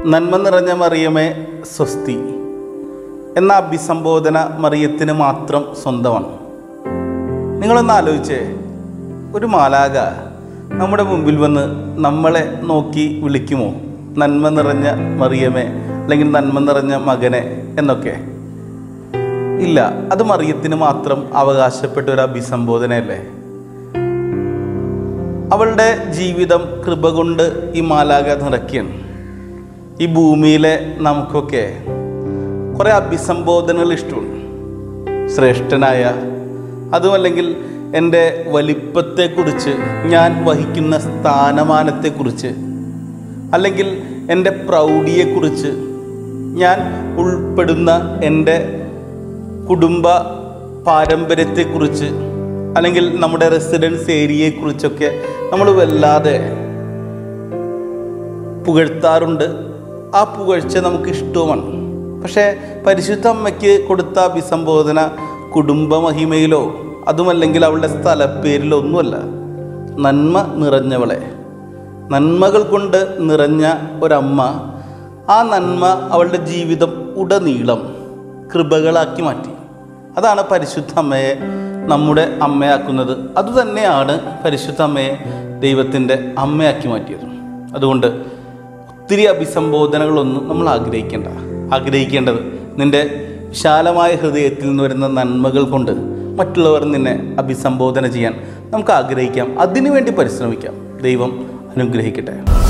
നന്മ നിറഞ്ഞ മറിയമേ സ്വസ്തി എന്ന അഭിസംബോധന മറിയത്തിന് മാത്രം സ്വന്തമാണ് നിങ്ങളൊന്ന് ആലോചിച്ചേ ഒരു മാലാക നമ്മുടെ മുമ്പിൽ വന്ന് നമ്മളെ നോക്കി വിളിക്കുമോ നന്മ നിറഞ്ഞ മറിയമേ അല്ലെങ്കിൽ നന്മ നിറഞ്ഞ മകനെ എന്നൊക്കെ ഇല്ല അത് മറിയത്തിന് മാത്രം അവകാശപ്പെട്ട ഒരു അഭിസംബോധനയല്ലേ അവളുടെ ജീവിതം കൃപ കൊണ്ട് ഈ മാലാക നിറയ്ക്കുകയാണ് ഈ ഭൂമിയിലെ നമുക്കൊക്കെ കുറേ അഭിസംബോധനകൾ ഇഷ്ടമുണ്ട് ശ്രേഷ്ഠനായ അതുമല്ലെങ്കിൽ എൻ്റെ വലിപ്പത്തെക്കുറിച്ച് ഞാൻ വഹിക്കുന്ന സ്ഥാനമാനത്തെക്കുറിച്ച് അല്ലെങ്കിൽ എൻ്റെ പ്രൗഢിയെക്കുറിച്ച് ഞാൻ ഉൾപ്പെടുന്ന എൻ്റെ കുടുംബ പാരമ്പര്യത്തെക്കുറിച്ച് അല്ലെങ്കിൽ നമ്മുടെ റെസിഡൻസ് ഏരിയയെക്കുറിച്ചൊക്കെ നമ്മൾ വല്ലാതെ പുകഴ്ത്താറുണ്ട് ആ പുകഴ്ച നമുക്ക് ഇഷ്ടവുമാണ് പക്ഷേ പരിശുദ്ധ അമ്മയ്ക്ക് കൊടുത്ത അഭിസംബോധന കുടുംബ മഹിമയിലോ അതുമല്ലെങ്കിൽ അവളുടെ സ്ഥലപ്പേരിലോ ഒന്നുമല്ല നന്മ നിറഞ്ഞവളെ നന്മകൾ കൊണ്ട് നിറഞ്ഞ ഒരമ്മ ആ നന്മ അവളുടെ ജീവിതം ഉടനീളം കൃപകളാക്കി മാറ്റി അതാണ് പരിശുദ്ധ അമ്മയെ നമ്മുടെ അമ്മയാക്കുന്നത് അതുതന്നെയാണ് പരിശുദ്ധ അമ്മയെ ദൈവത്തിൻ്റെ അമ്മയാക്കി മാറ്റിയത് അതുകൊണ്ട് ഒത്തിരി അഭിസംബോധനകളൊന്നും നമ്മൾ ആഗ്രഹിക്കേണ്ട ആഗ്രഹിക്കേണ്ടത് നിൻ്റെ വിശാലമായ ഹൃദയത്തിൽ നിന്ന് വരുന്ന നന്മകൾ കൊണ്ട് മറ്റുള്ളവർ നിന്നെ അഭിസംബോധന ചെയ്യാൻ നമുക്ക് ആഗ്രഹിക്കാം അതിനുവേണ്ടി പരിശ്രമിക്കാം ദൈവം അനുഗ്രഹിക്കട്ടെ